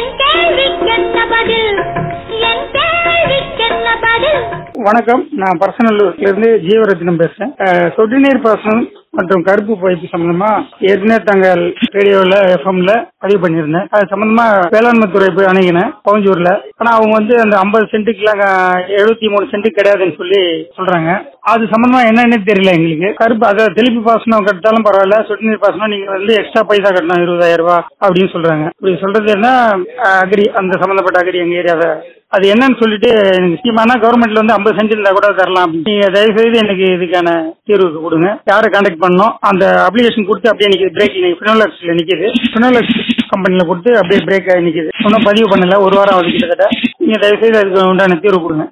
என் கேள்விக்கென்ன பதில் என் கேள்விக்கென்ன பதில் வணக்கம் நான் பர்சனல்லூர்ல இருந்து ஜீவரத்னம் பேசுறேன் அஹ், சொட்டு நீர் பாசனம் மற்றும் கருப்பு பைப்பு சம்பந்தமா ஏற்கனவே தாங்கள் ரேடியோல எஃப்எம்ல பதிவு பண்ணியிருந்தேன் அது சம்பந்தமா வேளாண்மை துறை போய் அணுகினேன் பவஞ்சூர்ல ஆனா அவங்க வந்து அந்த ஐம்பது சென்ட்டுக்குலாம் எழுபத்தி மூணு சென்ட் கிடையாதுன்னு சொல்லி சொல்றாங்க அது சம்பந்தமா என்னன்னு தெரியல எங்களுக்கு கருப்பு அதை தெளிப்பு பாசனம் கட்டாலும் பரவாயில்ல சொட்டு நீர் பாசனம் நீங்க வந்து எக்ஸ்ட்ரா பைசா கட்டணும் இருபதாயிரம் ரூபாய் அப்படின்னு சொல்றாங்க இப்படி சொல்றது என்ன அக்ரி அந்த சம்பந்தப்பட்ட அக்ரி எங்க ஏரியாவை அது என்னன்னு சொல்லிட்டு எனக்கு முக்கியமான கவர்மெண்ட்ல வந்து ஐம்பது சென்ட் இருந்தா கூட தரலாம் நீங்க தயவு செய்து எனக்கு இதுக்கான தீர்வு கொடுங்க யாரை கான்டாக்ட் பண்ணணும் அந்த அப்ளிகேஷன் கொடுத்து அப்படியே நிக்குது பிரேக் ஃபினோலக்ஸ்ல நிக்குது ஃபினோலக்ஸ் கம்பெனில கொடுத்து அப்படியே பிரேக் ஆகி நிக்குது ஒன்றும் பதிவு பண்ணல ஒரு வாரம் ஆகுது கிட்டத்தட்ட நீங்க தயவு செய்து அதுக்கு உண்டான தீர்வு கொடுங்க